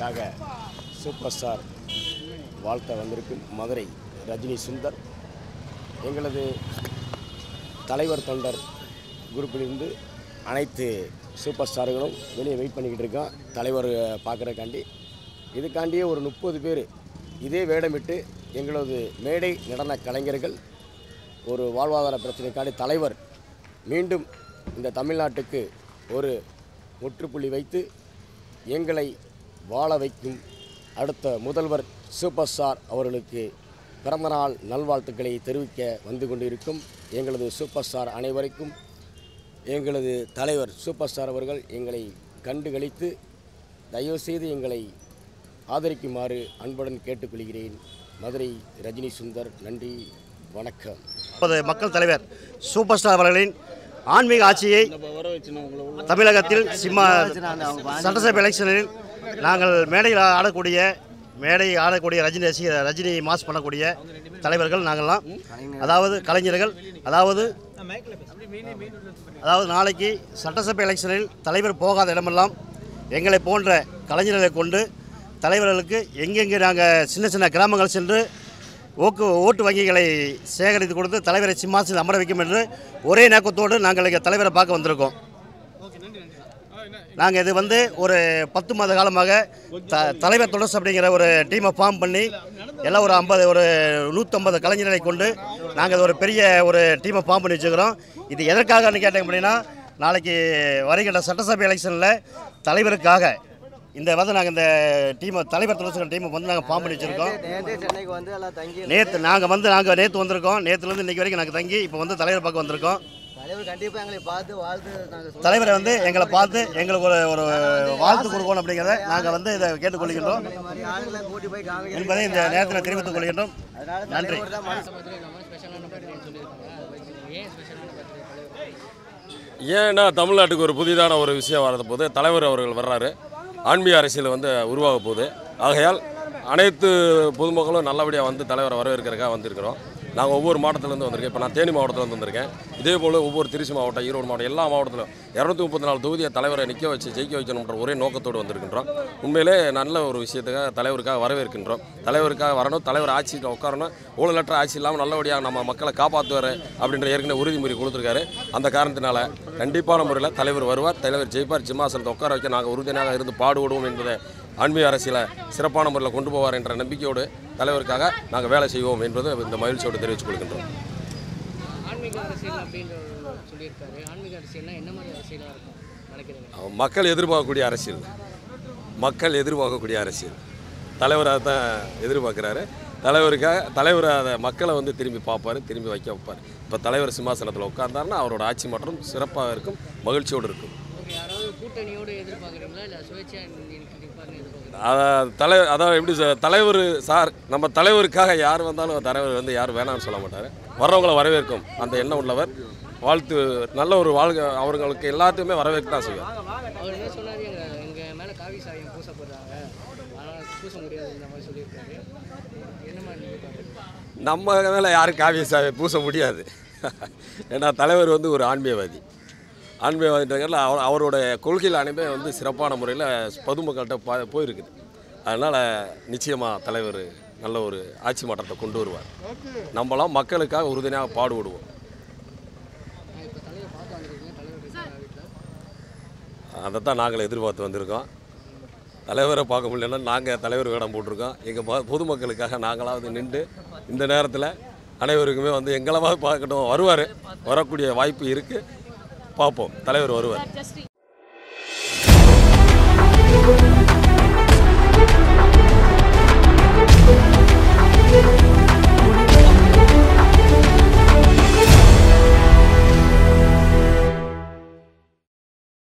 தலைவருக்காக super star வாழ்த்த வந்திருக்கும் மதுரை ரஜினி சுந்தர் எங்களது தலைவர் தொண்டர் குரூப்பிலிருந்து அனைத்து சூப்பர் ஸ்டார்களும் வெளியே வெயிட் பண்ணிக்கிட்டு இருக்கோம் தலைவர் பார்க்குறக்காண்டி இதுக்காண்டியே ஒரு முப்பது பேர் இதே வேடமிட்டு எங்களது மேடை நடன கலைஞர்கள் ஒரு வாழ்வாதார பிரச்சனைக்காண்டி தலைவர் மீண்டும் இந்த தமிழ்நாட்டுக்கு ஒரு முற்றுப்புள்ளி வைத்து எங்களை வாழ வைக்கும் அடுத்த முதல்வர் சூப்பர் ஸ்டார் அவர்களுக்கு பிறந்தநாள் நல்வாழ்த்துக்களை தெரிவிக்க வந்து கொண்டிருக்கும் எங்களது சூப்பர் ஸ்டார் அனைவருக்கும் எங்களது தலைவர் சூப்பர் ஸ்டார் அவர்கள் எங்களை கண்டுகளித்து தயவுசெய்து எங்களை ஆதரிக்குமாறு அன்புடன் கேட்டுக்கொள்கிறேன் மதுரை ரஜினி சுந்தர் நன்றி வணக்கம் முப்பது மக்கள் தலைவர் சூப்பர் ஸ்டார் அவர்களின் ஆன்மீக ஆட்சியை தமிழகத்தில் சிம்மா சட்டசபை எலெக்ஷனில் நாங்கள் மேடையில் ஆடக்கூடிய மேடை ஆடக்கூடிய ரஜினி ரசிக ரஜினி மாஸ் பண்ணக்கூடிய தலைவர்கள் நாங்கள்லாம் அதாவது கலைஞர்கள் அதாவது அதாவது நாளைக்கு சட்டசபை எலெக்ஷனில் தலைவர் போகாத இடமெல்லாம் எங்களை போன்ற கலைஞர்களை கொண்டு தலைவர்களுக்கு எங்கெங்கே நாங்கள் சின்ன சின்ன கிராமங்கள் சென்று ஓக்கு ஓட்டு வங்கிகளை சேகரித்து கொடுத்து தலைவரை சிம்மாசனத்தில் அமர வைக்கும் என்று ஒரே நோக்கத்தோடு நாங்கள் இங்கே தலைவரை பார்க்க வந்திருக்கோம் நாங்கள் இது வந்து ஒரு பத்து மாத காலமாக த தலைவர் தொடர்ஸ் அப்படிங்கிற ஒரு டீமை ஃபார்ம் பண்ணி எல்லாம் ஒரு ஐம்பது ஒரு நூற்றம்பது கலைஞர்களை கொண்டு நாங்கள் ஒரு பெரிய ஒரு டீமை ஃபார்ம் பண்ணி வச்சுக்கிறோம் இது எதற்காகன்னு கேட்டேன் அப்படின்னா நாளைக்கு வருகின்ற சட்டசபை எலெக்ஷனில் தலைவருக்காக இந்த வந்து நாங்கள் இந்த டீமை தலைவர் தொடர்ச்சிக்கிற டீமை வந்து நாங்கள் ஃபார்ம் பண்ணி வச்சுருக்கோம் நேற்றே சென்னைக்கு வந்து எல்லாம் தங்கி நேற்று நாங்கள் வந்து நாங்கள் நேற்று வந்திருக்கோம் நேற்றுலேருந்து இன்றைக்கி வரைக்கும் நாங்கள் தங்கி இப்போ வந்து தலைவர் பார்க்க வந்திருக்கோம் தலைவர் கண்டிப்பாக எங்களை பார்த்து வாழ்த்து நாங்கள் சொல்ல தலைவரை வந்து எங்களை பார்த்து எங்களுக்கு ஒரு ஒரு வாழ்த்து கொடுக்கணும் அப்படிங்கிறத நாங்கள் வந்து இதை கேட்டுக்கொள்கின்றோம் இந்த மாதிரி ஆளுங்களை கூட்டி போய் காமிக்க என்பதை இந்த நேரத்தில் தெரிவித்துக் கொள்கின்றோம் அதனால நன்றி தலைவர் தான் மனசு ஏன்னா தமிழ்நாட்டுக்கு ஒரு புதிதான ஒரு விஷயம் வரது போது தலைவர் அவர்கள் வர்றாரு ஆன்மீக அரசியல் வந்து உருவாக போகுது ஆகையால் அனைத்து பொதுமக்களும் நல்லபடியாக வந்து தலைவரை வரவேற்கிறதுக்காக வந்திருக்கிறோம் நாங்கள் ஒவ்வொரு மாவட்டத்துலேருந்து வந்திருக்கோம் இப்போ நான் தேனி மாவட்டத்துலேருந்து வந்திருக்கேன் இதே போல் ஒவ்வொரு திருச்சி மாவட்டம் ஈரோடு மாவட்டம் எல்லா மாவட்டத்திலும் இரநூத்தி முப்பத்தி நாலு தொகுதியை தலைவரை நிற்க வச்சு ஜெயிக்க வைக்கணுன்ற ஒரே நோக்கத்தோடு வந்திருக்கின்றோம் உண்மையிலே நல்ல ஒரு விஷயத்துக்காக தலைவருக்காக வரவேற்கின்றோம் தலைவருக்காக வரணும் தலைவர் ஆட்சியில் உட்காரணும் ஊழலற்ற ஆட்சி இல்லாமல் நல்லபடியாக நம்ம மக்களை காப்பாற்றுவார் அப்படின்ற ஏற்கனவே உறுதிமொழி கொடுத்துருக்காரு அந்த காரணத்தினால கண்டிப்பான முறையில் தலைவர் வருவார் தலைவர் ஜெயிப்பார் சிம்மாசனத்தை உட்கார வைக்க நாங்கள் உறுதியாக இருந்து பாடுபடுவோம் என்பதை ஆன்மீக அரசியலை சிறப்பான முறையில் கொண்டு போவார் என்ற நம்பிக்கையோடு தலைவருக்காக நாங்கள் வேலை செய்வோம் என்பது இந்த மகிழ்ச்சியோடு தெரிவித்துக் கொள்கின்றோம் ஆன்மீக அரசியல் அப்படின்ற ஒரு சொல்லியிருக்காரு ஆன்மீக அரசியல்னா என்ன மாதிரி அரசியலாக இருக்கும் நினைக்கிறீங்க மக்கள் எதிர்பார்க்கக்கூடிய அரசியல் மக்கள் எதிர்பார்க்கக்கூடிய அரசியல் தலைவர் அதை தான் எதிர்பார்க்குறாரு தலைவருக்காக தலைவர் அதை மக்களை வந்து திரும்பி பார்ப்பார் திரும்பி வைக்க வைப்பார் இப்போ தலைவர் சிம்மாசனத்தில் உட்கார்ந்தாருன்னா அவரோட ஆட்சி மற்றும் சிறப்பாக இருக்கும் மகிழ்ச்சியோடு இருக்கும் ஓகே யாராவது கூட்டணியோடு எதிர்பார்க்குறீங்களா இல்லை சுயேட்சையாக நிற்பார்னு எதிர்பார்க்குறீங்களா அதான் தலை அதான் எப்படி சார் தலைவர் சார் நம்ம தலைவருக்காக யார் வந்தாலும் தலைவர் வந்து யார் வேணாம்னு சொல்ல மாட்டார் வர்றவங்களை வரவேற்கும் அந்த எண்ணம் உள்ளவர் வாழ்த்து நல்ல ஒரு வாழ்க்கை அவர்களுக்கு எல்லாத்தையுமே வரவேற்க தான் செய்வார் அவர் என்ன சொன்னார் எங்கள் எங்கள் மேலே காவி சாயம் பூசப்படுறாங்க ஆனால் பூச முடியாது இந்த மாதிரி சொல்லியிருக்காரு என்ன மாதிரி நீங்கள் பார்க்குறீங்க நம்ம மேலே யாரும் காவிய சாவை பூச முடியாது ஏன்னா தலைவர் வந்து ஒரு ஆன்மீகவாதி ஆன்மீகவாதின்றதுல அவர் அவரோட கொள்கையில் அனைமே வந்து சிறப்பான முறையில் பொதுமக்கள்கிட்ட பா போயிருக்குது அதனால் நிச்சயமாக தலைவர் நல்ல ஒரு ஆட்சி மாற்றத்தை கொண்டு வருவார் நம்மளாம் மக்களுக்காக உறுதுணையாக பாடுபடுவோம் நான் இப்போ தலைவர் பார்க்க வந்திருக்கீங்க தலைவர் இருக்காரா வீட்டில் அதை தான் நாங்கள் எதிர்பார்த்து வந்திருக்கோம் தலைவரை பார்க்க முடியலன்னா நாங்கள் தலைவர் வேடம் போட்டிருக்கோம் எங்கள் பொதுமக்களுக்காக நாங்களாவது நின்று இந்த நேரத்தில் அனைவருக்குமே வந்து எங்களவாவது பார்க்கட்டும் வருவார் வரக்கூடிய வாய்ப்பு இருக்குது பார்ப்போம் தலைவர் வருவார் Thank you.